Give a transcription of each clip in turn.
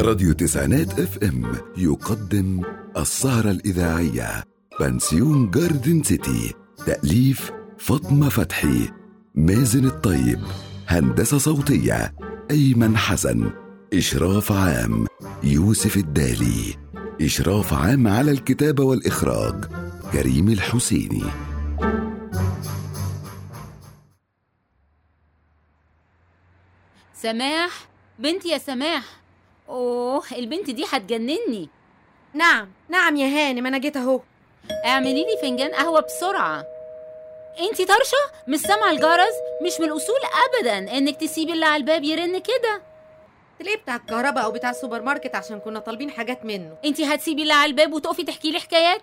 راديو تسعينات اف ام يقدم السهرة الإذاعية بنسيون جاردن سيتي تأليف فاطمة فتحي مازن الطيب هندسة صوتية أيمن حسن إشراف عام يوسف الدالي إشراف عام على الكتابة والإخراج كريم الحسيني سماح بنتي يا سماح اوه البنت دي هتجنني نعم نعم يا هانم انا جيت اهو اعملي لي فنجان قهوه بسرعه انتي طرشه مش سامعه الجرس مش من الاصول ابدا انك تسيبي اللي على الباب يرن كده تلاقيه بتاع الكهرباء او بتاع السوبر ماركت عشان كنا طالبين حاجات منه انتي هتسيبي اللي على الباب وتقفي تحكي لي حكايات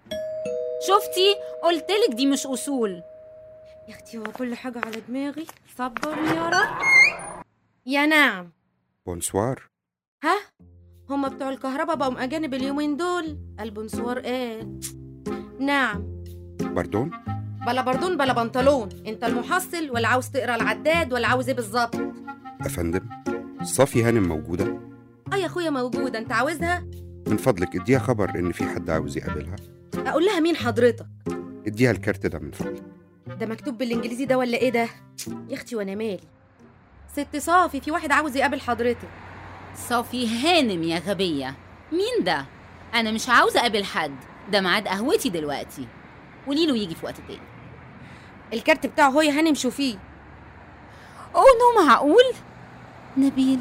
شفتي قلتلك دي مش اصول يا اختي هو كل حاجه على دماغي صبرني يا رب يا نعم بونسوار ها هما بتوع الكهرباء بقوا اجانب اليومين دول البونسوار قال نعم باردون بلا بردون بلا بنطلون انت المحصل ولا عاوز تقرا العداد ولا عاوز ايه بالظبط أفندم صافي هانم موجودة اه يا اخويا موجوده انت عاوزها من فضلك اديها خبر إن في حد عاوز يقابلها اقول لها مين حضرتك اديها الكارت ده من فضلك ده مكتوب بالانجليزي ده ولا ايه ده يا اختي وانا مالي ست صافي في واحد عاوز يقابل حضرتك صافي هانم يا غبيه مين ده انا مش عاوزه اقابل حد ده ميعاد قهوتي دلوقتي قولي له يجي في وقت تاني الكارت بتاعه هو يا هانم شوفيه اوه نو معقول نبيل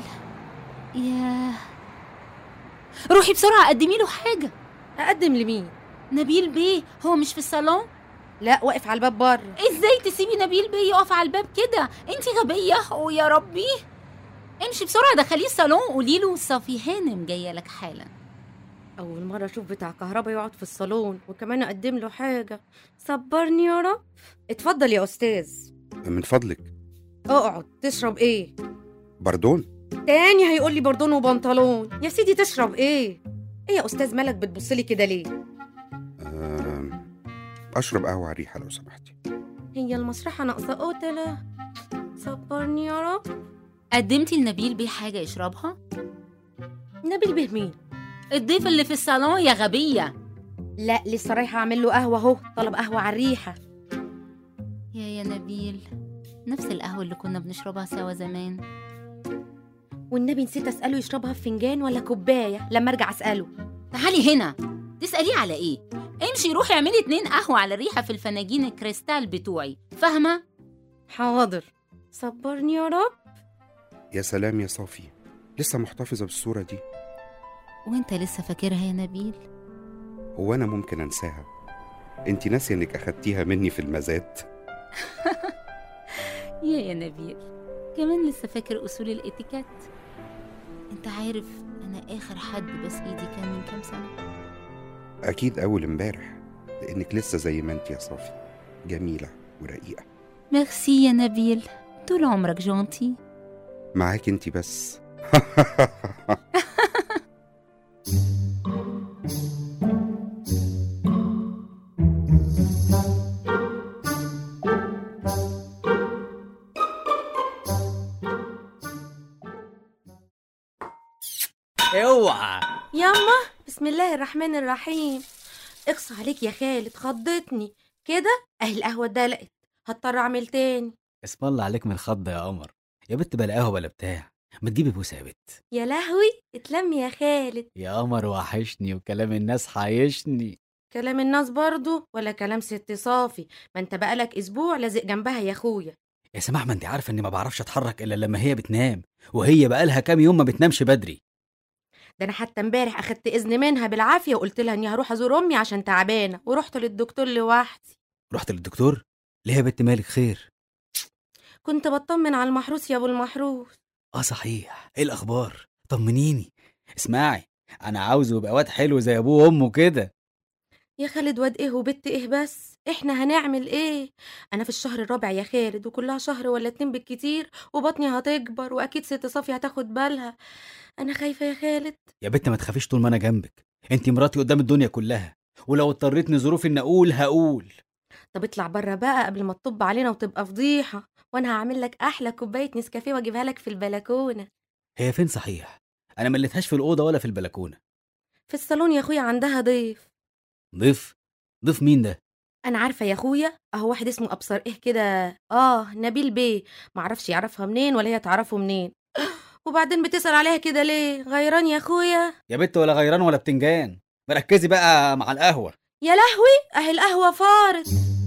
ياه روحي بسرعه قدمي له حاجه اقدم لمين نبيل بيه هو مش في الصالون لا واقف على الباب بره ازاي تسيبي نبيل بيه يقف على الباب كده انتي غبيه اوه يا ربي امشي بسرعه دخليه الصالون قولي له صافي هانم جايه لك حالا اول مره اشوف بتاع كهرباء يقعد في الصالون وكمان اقدم له حاجه صبرني يا رب اتفضل يا استاذ من فضلك اقعد تشرب ايه باردون تاني هيقول لي بردون وبنطلون يا سيدي تشرب ايه ايه يا استاذ مالك بتبصلي كده ليه آم، أشرب قهوة على الريحة لو سمحتي هي المسرحه ناقصه قتله صبرني يا رب قدمتي لنبيل بيه حاجه يشربها نبيل به مين الضيف اللي في الصالون يا غبيه لا لسه رايحه اعمل له قهوه اهو طلب قهوه على الريحه يا يا نبيل نفس القهوه اللي كنا بنشربها سوا زمان والنبي نسيت اساله يشربها في فنجان ولا كوبايه لما ارجع اساله تعالي هنا تسأليه على ايه امشي روحي اعملي اتنين قهوة على الريحة في الفناجين الكريستال بتوعي فاهمة حاضر صبرني يا رب يا سلام يا صافي لسه محتفظة بالصورة دي وانت لسه فاكرها يا نبيل هو أنا ممكن أنساها أنت ناسية إنك أخدتيها مني في المزاد يا يا نبيل كمان لسه فاكر اصول الاتيكيت انت عارف انا اخر حد بس ايدي كان من كام سنة أكيد أول امبارح لأنك لسه زي ما أنت يا صافي جميلة ورقيقة ميرسي يا نبيل طول عمرك جونتي معاك أنت بس اوعى ياما بسم الله الرحمن الرحيم اقصى عليك يا خالد خضتني كده اهي القهوه اتدلقت هضطر اعمل تاني اسم الله عليك من الخضة يا قمر يا بت بلا قهوة بلا بتاع ما تجيبي بوسة يا بت يا لهوي اتلم يا خالد يا قمر وحشني وكلام الناس حايشني كلام الناس برضو ولا كلام ست صافي ما انت بقالك اسبوع لازق جنبها يا اخويا يا سماح ما انت عارفة اني ما بعرفش اتحرك الا لما هي بتنام وهي بقالها كام يوم ما بتنامش بدري ده انا حتى امبارح اخدت اذن منها بالعافيه وقلت لها اني هروح ازور امي عشان تعبانه ورحت للدكتور لوحدي رحت للدكتور ليه يا بت مالك خير كنت بطمن على المحروس يا ابو المحروس اه صحيح ايه الاخبار طمنيني اسمعي انا عاوزه يبقى واد حلو زي ابوه وامه كده يا خالد واد ايه وبت ايه بس احنا هنعمل ايه انا في الشهر الرابع يا خالد وكلها شهر ولا اتنين بالكتير وبطني هتكبر واكيد ست صافي هتاخد بالها انا خايفه يا خالد يا بت ما تخافيش طول ما انا جنبك انت مراتي قدام الدنيا كلها ولو اضطريتني ظروفي ان اقول هقول طب اطلع بره بقى قبل ما تطب علينا وتبقى فضيحه وانا هعمل لك احلى كوبايه نسكافيه واجيبها لك في البلكونه هي فين صحيح انا مليتهاش في الاوضه ولا في البلكونه في الصالون يا اخويا عندها ضيف ضيف ضيف مين ده انا عارفه يا اخويا اهو واحد اسمه ابصر ايه كده اه نبيل بيه معرفش يعرفها منين ولا هي تعرفه منين وبعدين بتسأل عليها كده ليه غيران يا اخويا يا بت ولا غيران ولا بتنجان مركزي بقى مع القهوه يا لهوي اهي القهوه فارت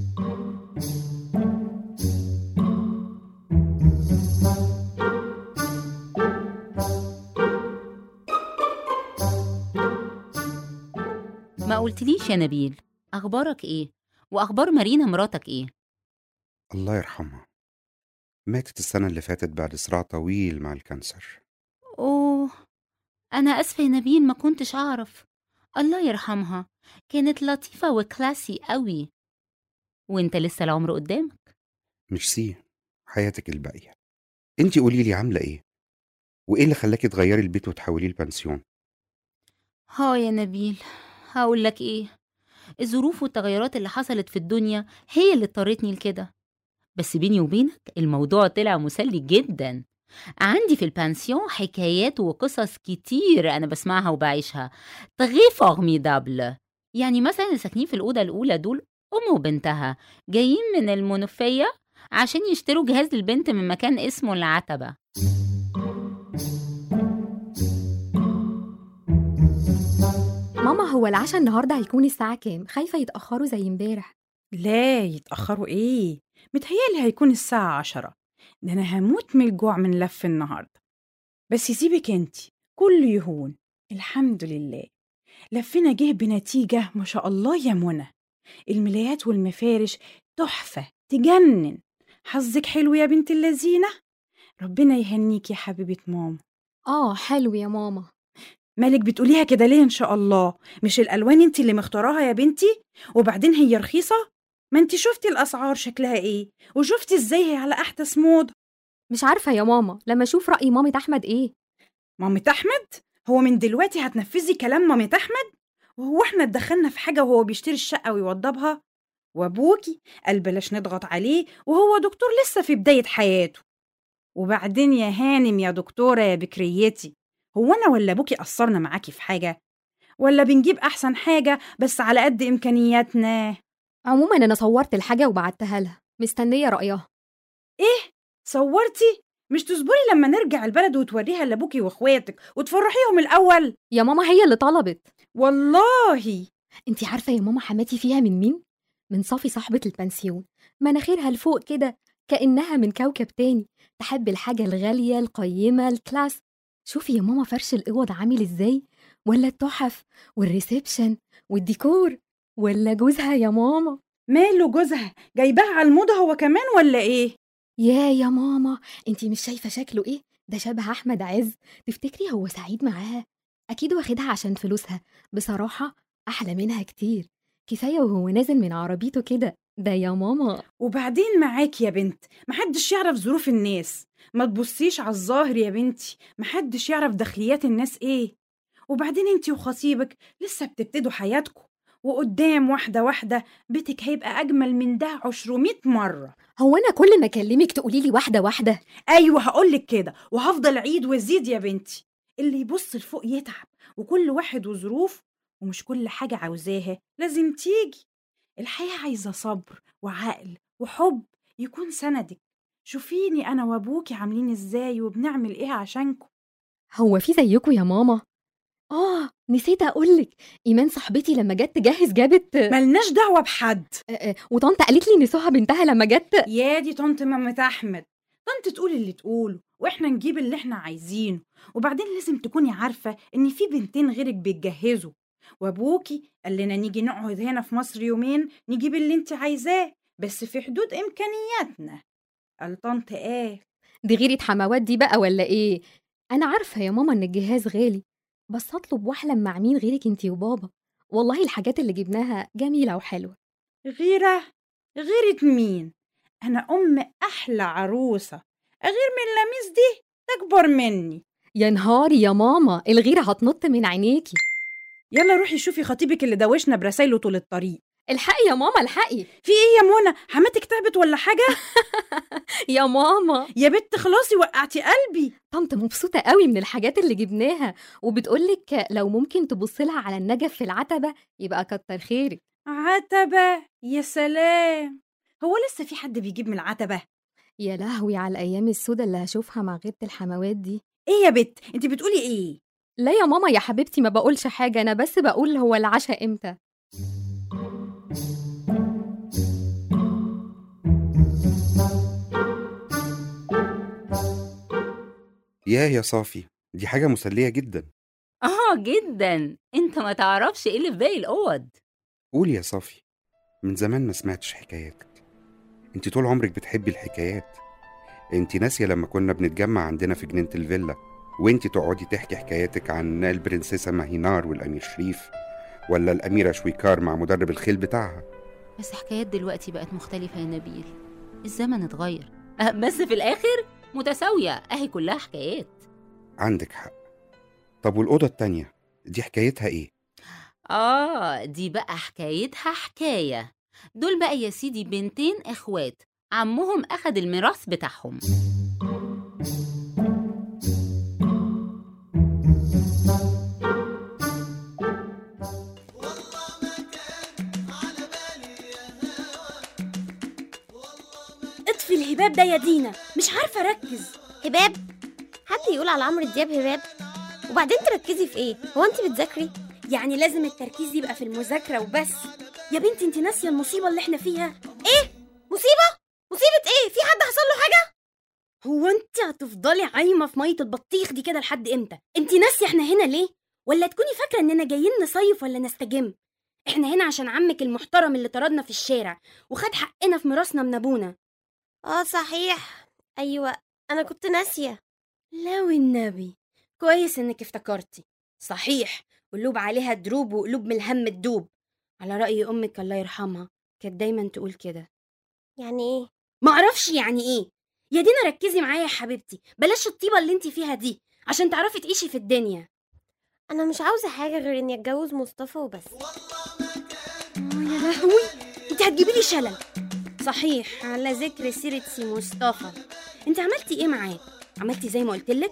ما قلتليش يا نبيل اخبارك ايه واخبار مارينا مراتك ايه الله يرحمها ماتت السنة اللي فاتت بعد صراع طويل مع الكانسر اوه انا اسفه يا نبيل ما كنتش اعرف الله يرحمها كانت لطيفه وكلاسي قوي وانت لسه العمر قدامك مش سي حياتك الباقية انتي قولي لي عاملة ايه وايه اللي خلاكي تغيري البيت وتحوليه البنسيون ها يا نبيل هقول لك ايه الظروف والتغيرات اللي حصلت في الدنيا هي اللي اضطرتني لكده بس بيني وبينك الموضوع طلع مسلي جدا عندي في البانسيون حكايات وقصص كتير انا بسمعها وبعيشها تغي فورميدابل يعني مثلا اللي ساكنين في الاوضه الاولى دول ام وبنتها جايين من المنوفيه عشان يشتروا جهاز للبنت من مكان اسمه العتبه ماما هو العشاء النهارده هيكون الساعة كام؟ خايفة يتأخروا زي امبارح لا يتأخروا إيه؟ متهيألي هيكون الساعة عشرة ده أنا هموت من الجوع من لف النهاردة بس سيبك انتي كله يهون الحمد لله لفنا جه بنتيجة ما شاء الله يا منى الملايات والمفارش تحفة تجنن حظك حلو يا بنت اللذينة ربنا يهنيك يا حبيبة ماما اه حلو يا ماما مالك بتقوليها كده ليه ان شاء الله مش الالوان انت اللي مختاراها يا بنتي وبعدين هي رخيصه ما انت شفتي الاسعار شكلها ايه وشفتي ازاي هي على احدث موضه مش عارفة يا ماما لما اشوف رأي مامة أحمد ايه مامة احمد هو من دلوقتي هتنفذي كلام مامة احمد وهو احنا اتدخلنا في حاجه وهو بيشتري الشقه ويوضبها وابوكي قال بلاش نضغط عليه وهو دكتور لسه في بدايه حياته وبعدين يا هانم يا دكتوره يا بكريتي هو انا ولا ابوكي قصرنا معاكي في حاجه ولا بنجيب احسن حاجه بس على قد امكانياتنا عموما أنا صورت الحاجة وبعتها لها مستنية رأيها صورتي مش تصبري لما نرجع البلد وتوريها لابوكي واخواتك وتفرحيهم الاول يا ماما هي اللي طلبت والله انتي عارفة يا ماما حماتي فيها من مين؟ من صافي صاحبة البنسيون مناخيرها لفوق كده كأنها من كوكب تاني تحب الحاجة الغالية القيمة الكلاس شوفي يا ماما فرش الأوض عامل ازاي ولا التحف والريسبشن والديكور ولا جوزها يا ماما ماله جوزها جايباها على الموضه هو كمان ولا ايه يا يا ماما انتي مش شايفة شكله ايه ده شبه أحمد عز تفتكري هو سعيد معاها أكيد واخدها عشان فلوسها بصراحة أحلى منها كتير كفاية وهو نازل من عربيته كده ده يا ماما وبعدين معاك يا بنت محدش يعرف ظروف الناس ما تبصيش على الظاهر يا بنتي محدش يعرف داخليات الناس ايه وبعدين انتي وخطيبك لسه بتبتدوا حياتكم وقدام واحدة واحدة بيتك هيبقى أجمل من ده عشرمية مرة هو أنا كل ما أكلمك تقولي لي واحدة واحدة أيوة هقولك كده وهفضل عيد وازيد يا بنتي اللي يبص لفوق يتعب وكل واحد وظروف ومش كل حاجة عاوزاها لازم تيجي الحياة عايزة صبر وعقل وحب يكون سندك شوفيني أنا وأبوكي عاملين إزاي وبنعمل إيه عشانكم هو في زيكم يا ماما آه نسيت أقولك إيمان صاحبتي لما جت تجهز جابت ملناش دعوة بحد آه، آه، وطنط قالت لي إن سهى بنتها لما جت يا دي طنط مامة أحمد طنط تقول اللي تقوله وإحنا نجيب اللي إحنا عايزينه وبعدين لازم تكوني عارفة إن في بنتين غيرك بيتجهزوا وأبوكي قال لنا نيجي نقعد هنا في مصر يومين نجيب اللي أنت عايزاه بس في حدود إمكانياتنا قال طنط قال دي غيرة حموات دي بقى ولا إيه أنا عارفة يا ماما إن الجهاز غالي بس أطلب وأحلم مع مين غيرك أنتي وبابا والله الحاجات اللي جبناها جميلة وحلوة غيرة غيرة مين أنا أم أحلى عروسة غير من لميس دي تكبر مني يا نهاري يا ماما الغيرة هتنط من عينيكي يلا روحي شوفي خطيبك اللي دوشنا برسايله طول الطريق الحقي يا ماما الحقي في ايه يا منى حماتك تعبت ولا حاجه يا ماما يا بت خلاصي وقعتي قلبي طنط مبسوطة قوي من الحاجات اللي جبناها وبتقولك لو ممكن تبص لها على النجف في العتبة يبقى كتر خيرك عتبه يا سلام هو لسه في حد بيجيب من العتبه يا لهوي على الأيام السودة اللي هشوفها مع غيرة الحموات دي ايه يا بت انت بتقولي ايه لا يا ماما يا حبيبتي ما بقولش حاجة أنا بس بقول هو العشاء إمتى ياه يا صافي دي حاجة مسلية جدا اه جدا انت ما تعرفش ايه اللي في باقي الاوض قولي يا صافي من زمان ما سمعتش حكاياتك انت طول عمرك بتحبي الحكايات انت ناسية لما كنا بنتجمع عندنا في جنينة الفيلا وانت تقعدي تحكي حكاياتك عن البرنسيسة ماهينار والأمير شريف ولا الأميرة شويكار مع مدرب الخيل بتاعها بس حكايات دلوقتي بقت مختلفة يا نبيل الزمن اتغير أه بس في الآخر متساوية أهي كلها حكايات عندك حق طب والأوضة التانية دي حكايتها ايه؟ آه دي بقى حكايتها حكاية دول بقى يا سيدي بنتين إخوات عمهم أخد الميراث بتاعهم اطفي الهباب ده يا دينا مش عارفه اركز هباب حد يقول على عمرو دياب هباب وبعدين تركزي في ايه هو انت بتذاكري يعني لازم التركيز يبقى في المذاكره وبس يا بنتي انت ناسيه المصيبه اللي احنا فيها ايه مصيبه مصيبه ايه في حد حصل له حاجه هو انت هتفضلي عايمه في ميه البطيخ دي كده لحد امتى انت ناسيه احنا هنا ليه ولا تكوني فاكره اننا جايين نصيف ولا نستجم احنا هنا عشان عمك المحترم اللي طردنا في الشارع وخد حقنا في ميراثنا من ابونا اه صحيح ايوه انا كنت ناسيه لا والنبي كويس انك افتكرتي صحيح قلوب عليها دروب وقلوب من الهم تدوب على رأي أمك الله يرحمها كانت دايما تقول كده يعني ايه معرفش يعني ايه يا دينا ركزي معايا يا حبيبتي بلاش الطيبة اللي انت فيها دي عشان تعرفي تعيشي في الدنيا انا مش عاوزه حاجه غير اني اتجوز مصطفى وبس آه يا لهوي انت هتجيبي لي شلل صحيح على ذكر سيرة سي مصطفى انت عملتي ايه معاه عملتي زي ما قلت لك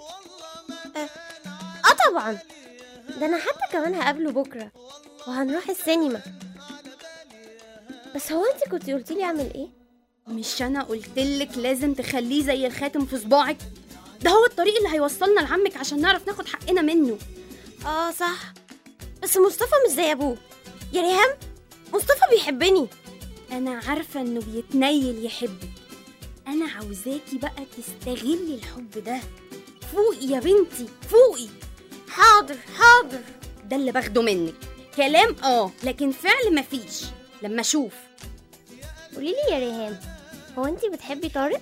اه طبعا ده انا حتى كمان هقابله بكره وهنروح السينما بس هو انت كنت قلتي لي اعمل ايه مش انا قلت لك لازم تخليه زي الخاتم في صباعك ده هو الطريق اللي هيوصلنا لعمك عشان نعرف ناخد حقنا منه اه صح بس مصطفى مش زي ابوه يا ريهام مصطفى بيحبني انا عارفه انه بيتنيل يحبك انا عاوزاكي بقى تستغلي الحب ده فوقي يا بنتي فوقي حاضر حاضر ده اللي باخده منك كلام اه لكن فعل مفيش لما اشوف قولي لي يا ريهام هو انت بتحبي طارق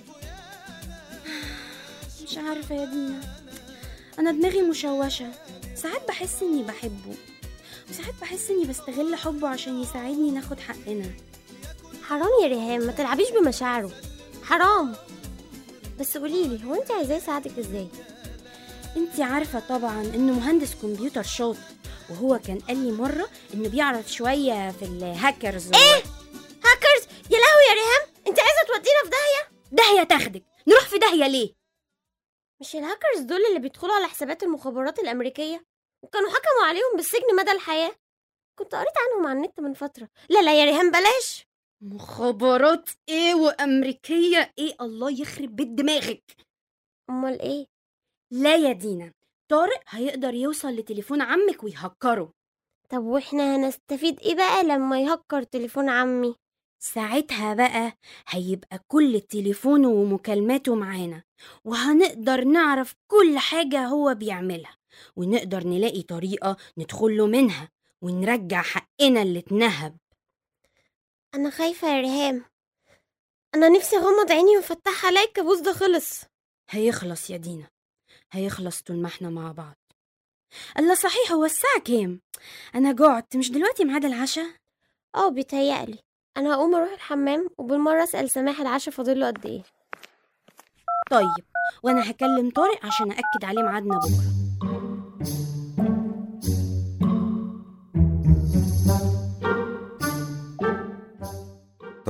مش عارفه يا دينا انا دماغي مشوشه ساعات بحس اني بحبه وساعات بحس اني بستغل حبه عشان يساعدني ناخد حقنا حرام يا ريهام ما تلعبيش بمشاعره حرام بس قولي لي هو انت عايزاه يساعدك ازاي انت عارفه طبعا انه مهندس كمبيوتر شاطر وهو كان قال لي مره انه بيعرف شويه في الهاكرز ايه هاكرز يا لهوي يا ريهام انت عايزه تودينا في داهيه داهيه تاخدك نروح في داهيه ليه مش الهاكرز دول اللي بيدخلوا على حسابات المخابرات الامريكيه وكانوا حكموا عليهم بالسجن مدى الحياه كنت قريت عنهم على النت من فتره لا لا يا ريهام بلاش مخابرات ايه وامريكيه ايه الله يخرب بيت دماغك امال ايه لا يا دينا طارق هيقدر يوصل لتليفون عمك ويهكره طب واحنا هنستفيد ايه بقى لما يهكر تليفون عمي ساعتها بقى هيبقى كل تليفونه ومكالماته معانا وهنقدر نعرف كل حاجة هو بيعملها ونقدر نلاقي طريقة ندخله منها ونرجع حقنا اللي اتنهب انا خايفه يا ريهام انا نفسي اغمض عيني وافتحها الاقي الكابوس ده خلص هيخلص يا دينا هيخلص طول ما احنا مع بعض الله صحيح هو الساعة كام؟ أنا جعت مش دلوقتي ميعاد العشاء؟ اه بيتهيألي انا هقوم اروح الحمام وبالمره اسال سماح العشاء فاضله قد ايه طيب وأنا هكلم طارق عشان أأكد عليه ميعادنا بكرة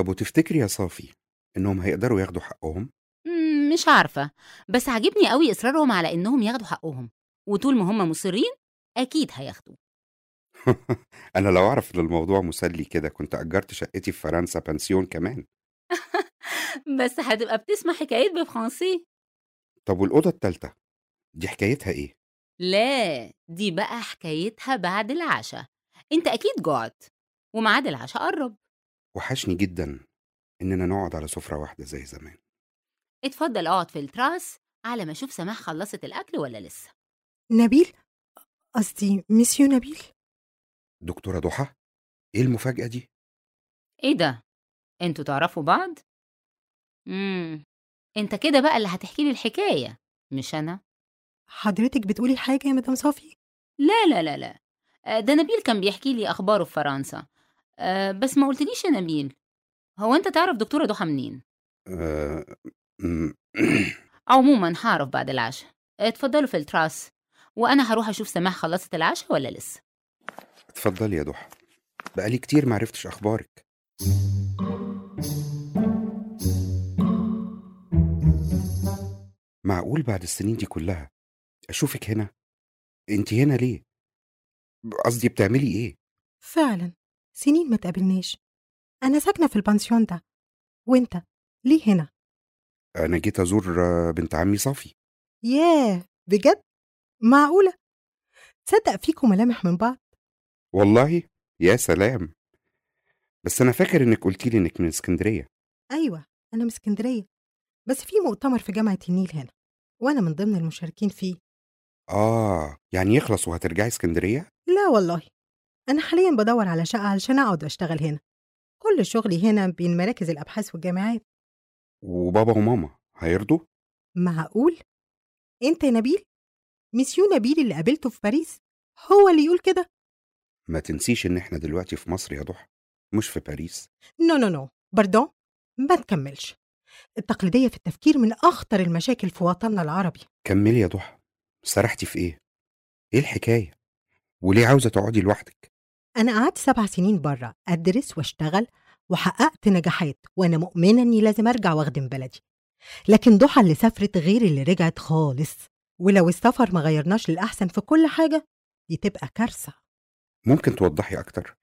طب وتفتكري يا صافي إنهم هيقدروا ياخدوا حقهم؟ مم، مش عارفة بس عاجبني قوي إصرارهم على إنهم ياخدوا حقهم وطول ما هم مصرين أكيد هياخدوا أنا لو أعرف إن الموضوع مسلي كده كنت أجرت شقتي في فرنسا بنسيون كمان بس هتبقى بتسمع حكايات بفرنسي طب والأوضة التالتة دي حكايتها إيه؟ لا دي بقى حكايتها بعد العشاء انت اكيد جعت وميعاد العشاء قرب وحشني جدا إننا نقعد على سفرة واحدة زي زمان اتفضل اقعد في التراس على ما اشوف سماح خلصت الاكل ولا لسه نبيل قصدي ميسيو نبيل دكتورة ضحى إيه المفاجأة دي؟ ايه ده انتوا تعرفوا بعض امم انت كده بقى اللي هتحكي لي الحكايه مش انا حضرتك بتقولي حاجة يا مدام صافي لا لا لا لا آه، ده نبيل كان بيحكي لي اخباره في فرنسا آه، بس ما قلتليش يا نبيل هو انت تعرف دكتوره ضحى منين آه... م- عموما هعرف بعد العشاء اتفضلوا في التراس وانا هروح اشوف سماح خلصت العشاء ولا لسه اتفضلي يا ضحى بقالي كتير معرفتش أخبارك معقول بعد السنين دي كلها أشوفك هنا؟ أنت هنا ليه؟ قصدي بتعملي إيه؟ فعلا سنين ما تقابلناش أنا ساكنة في البانسيون ده وأنت ليه هنا؟ أنا جيت أزور آه، بنت عمي صافي ياه بجد؟ معقولة؟ تصدق فيكم ملامح من بعض؟ والله يا سلام بس أنا فاكر إنك قلتي لي إنك من اسكندرية أيوة أنا من اسكندرية بس في مؤتمر في جامعة النيل هنا وأنا من ضمن المشاركين فيه آه يعني يخلص وهترجعي اسكندرية؟ لا والله أنا حاليا بدور على شقة علشان أقعد وأشتغل هنا كل شغلي هنا بين مراكز الأبحاث والجامعات وبابا وماما هيرضوا؟ معقول؟ أنت يا نبيل؟ ميسيو نبيل اللي قابلته في باريس هو اللي يقول كده؟ ما تنسيش إن إحنا دلوقتي في مصر يا ضحى مش في باريس نو نو نو باردون ما تكملش التقليدية في التفكير من أخطر المشاكل في وطننا العربي كملي يا ضحى سرحتي في إيه؟ إيه الحكاية؟ وليه عاوزة تقعدي لوحدك؟ أنا قعدت سبع سنين بره أدرس وأشتغل وحققت نجاحات وأنا مؤمنة إني لازم أرجع وأخدم بلدي لكن ضحى اللي سافرت غير اللي رجعت خالص ولو السفر ما غيرناش للأحسن في كل حاجة دي تبقى كارثة ممكن توضحي أكتر؟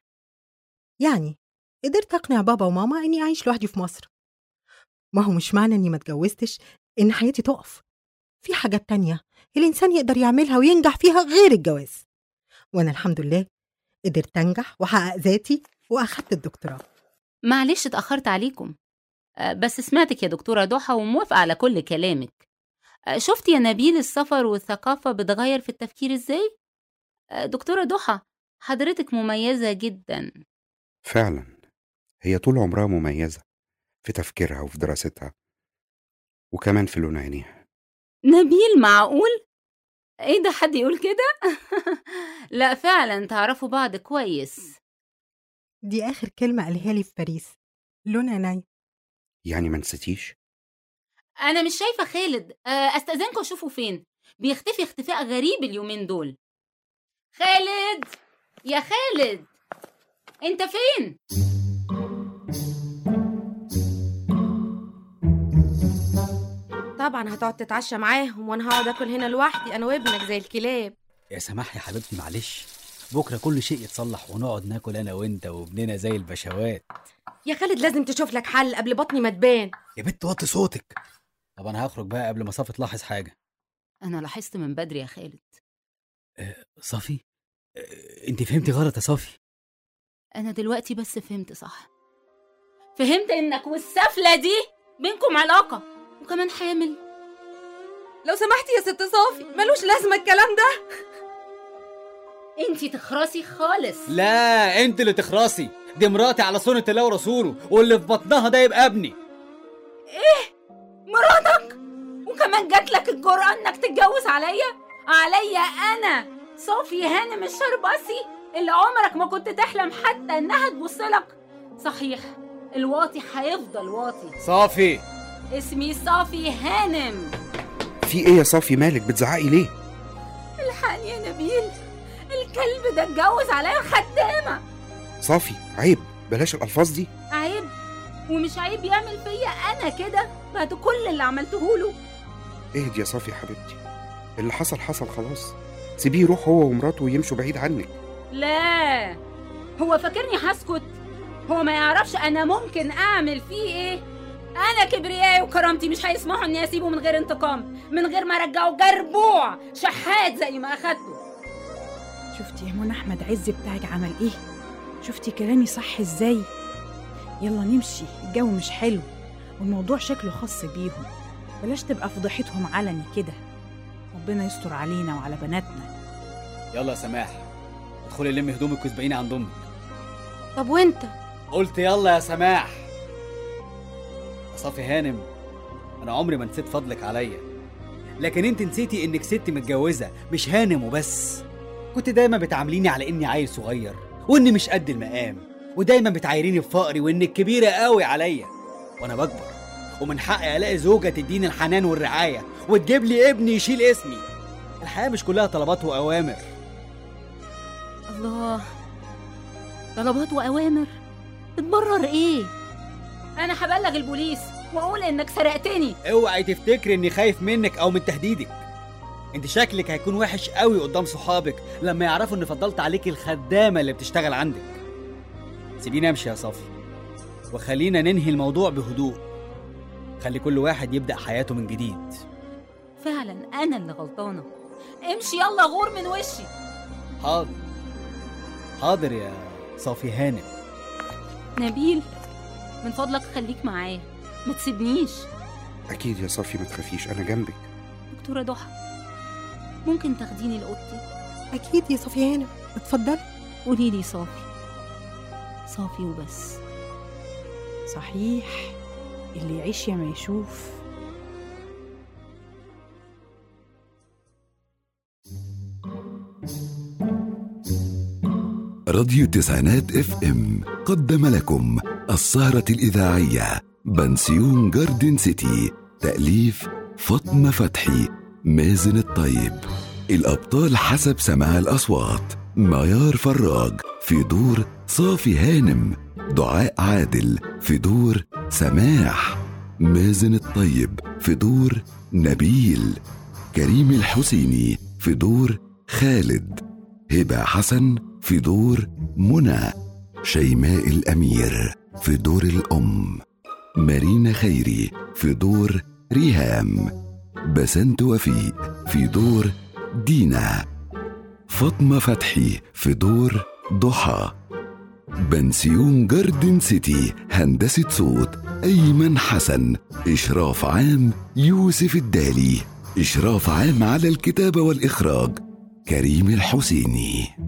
يعني قدرت أقنع بابا وماما إني أعيش لوحدي في مصر ما هو مش معنى إني ما اتجوزتش إن حياتي تقف في حاجات تانية الإنسان يقدر يعملها وينجح فيها غير الجواز وأنا الحمد لله قدرت أنجح وأحقق ذاتي وأخدت الدكتوراه معلش اتأخرت عليكم آه، بس سمعتك يا دكتورة ضحى وموافقة على كل كلامك آه، شفتي يا نبيل السفر والثقافة بتغير في التفكير ازاي؟ آه، دكتورة ضحى حضرتك مميزة جدا فعلا هي طول عمرها مميزة في تفكيرها وفي دراستها وكمان في لون عينيها نبيل معقول؟ ايه ده حد يقول كده؟ لا فعلا تعرفوا بعض كويس دي آخر كلمة قالها لي في باريس لون عيني يعني ما نسيتيش؟ انا مش شايفة خالد آه، استأذنكم اشوفه فين بيختفي اختفاء غريب اليومين دول خالد يا خالد انت فين؟ طبعا هتقعد تتعشى معاهم وانا هقعد اكل هنا لوحدي انا وابنك زي الكلاب يا سماح يا حبيبتي معلش بكره كل شيء يتصلح ونقعد ناكل انا وانت وابننا زي البشوات يا خالد لازم تشوف لك حل قبل بطني ما تبان يا بنت وطي صوتك طب انا هخرج بقى قبل ما صافي تلاحظ حاجه انا لاحظت من بدري يا خالد صافي آه، انت فهمتي غلط يا صافي انا دلوقتي بس فهمت صح فهمت انك والسفلة دي بينكم علاقة وكمان حامل لو سمحتي يا ست صافي ملوش لازمه الكلام ده انتي تخرسي خالص لا انت اللي تخرسي دي مراتي على سنة الله ورسوله واللي في بطنها ده يبقى ابني مراتك وكمان جات لك الجرأة انك تتجوز عليا عليا انا صافي هانم الشربسي اللي عمرك ما كنت تحلم حتى انها تبص لك صحيح الواطي هيفضل واطي صافي اسمي صافي هانم في إيه يا صافي مالك بتزعقي ليه؟ الحقني يا نبيل الكلب ده اتجوز عليا خدامة صافي عيب بلاش الألفاظ دي عيب ومش عيب يعمل فيا انا كده بعد كل اللي عملته له اهدي يا صافي حبيبتي اللي حصل حصل خلاص سيبيه يروح هو ومراته ويمشوا بعيد عنك لا هو فاكرني هسكت هو ما يعرفش انا ممكن اعمل فيه ايه انا كبريائي وكرامتي مش هيسمحوا اني اسيبه من غير انتقام من غير ما ارجعه جربوع شحات زي ما اخدته شفتي يا منى احمد عز بتاعك عمل ايه شفتي كلامي صح ازاي يلا نمشي الجو مش حلو والموضوع شكله خاص بيهم بلاش تبقى فضيحتهم علني كده ربنا يستر علينا وعلى بناتنا يلا يا سماح ادخلي لمي هدومك واسبقيني عند امك طب وانت قلت يلا يا سماح يا صافي هانم انا عمري ما نسيت فضلك عليا لكن انت نسيتي انك ست متجوزه مش هانم وبس كنت دايما بتعامليني على اني عيل صغير واني مش قد المقام ودايما بتعايريني بفقري وانك كبيره قوي عليا وانا بكبر ومن حقي الاقي زوجه تديني الحنان والرعايه وتجيب لي ابني يشيل اسمي الحياه مش كلها طلبات واوامر الله طلبات واوامر تتبرر ايه انا هبلغ البوليس واقول انك سرقتني اوعي تفتكري اني خايف منك او من تهديدك انت شكلك هيكون وحش قوي قدام صحابك لما يعرفوا اني فضلت عليكي الخدامه اللي بتشتغل عندك سيبيني امشي يا صافي وخلينا ننهي الموضوع بهدوء خلي كل واحد يبدا حياته من جديد فعلا انا اللي غلطانه امشي يلا غور من وشي حاضر حاضر يا صافي هانم نبيل من فضلك خليك معايا ما تسيبنيش اكيد يا صافي ما تخافيش انا جنبك دكتوره ضحى ممكن تاخديني لاوضتي اكيد يا صفية هانم اتفضلي قولي لي صافي صافي وبس صحيح اللي يعيش يا ما يشوف راديو تسعينات اف ام قدم لكم السهرة الإذاعية بنسيون جاردن سيتي تأليف فاطمة فتحي مازن الطيب الأبطال حسب سماع الأصوات معيار فراج في دور صافي هانم دعاء عادل في دور سماح مازن الطيب في دور نبيل كريم الحسيني في دور خالد هبة حسن في دور منى شيماء الأمير في دور الأم مارينا خيري في دور ريهام بسنت وفيق في دور دينا فاطمة فتحي في دور ضحى بنسيون جاردن سيتي هندسة صوت أيمن حسن إشراف عام يوسف الدالي إشراف عام على الكتابة والإخراج كريم الحسيني